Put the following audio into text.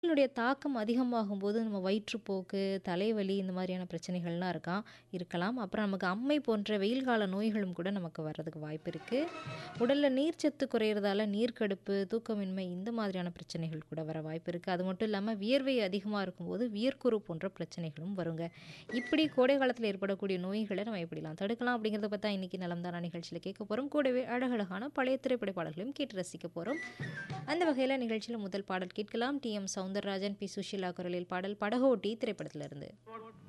இதனுடைய தாக்கம் அதிகமாகும்போது நம்ம வயிற்றுப்போக்கு, தலைவலி இந்த மாதிரியான பிரச்சனைகள்லாம் இருக்காம் இருக்கலாம். அப்புறம் நமக்கு அம்மை போன்ற வெயில் கால நோய்களும் கூட நமக்கு வர்றதுக்கு வாய்ப்பு இருக்கு. உடல்ல நீர்ச்சத்து குறையிறதால நீர்க்கடுப்பு, தூக்கமின்மை இந்த மாதிரியான பிரச்சனைகள் கூட வர வாய்ப்பு இருக்கு. அது மட்டும் இல்லாம வியர்வை அதிகமா இருக்கும்போது வியர்க்குரு போன்ற பிரச்சனைகளும் வருங்க. இப்படி கோடை காலத்தில ஏற்படக்கூடிய நோய்கள நம்ம எப்படிலாம் தடுக்கலாம் அப்படிங்கிறத பத்தி தான் இன்னைக்கு நலம் தானா நிகழ்ச்சியில கேட்க போறோம். கூடவே அழகழகான பழைய திரைப்பட பாடல்களையும் கேட்டு ரசிக்க போறோம். அந்த வகையில நிகழ்ச்சியில முதல் பாடல் கேட்கலாம். T. M. Soundararajan, P. Susheela குரலில் பாடல் படகோட்டி திரைப்படத்திலிருந்து.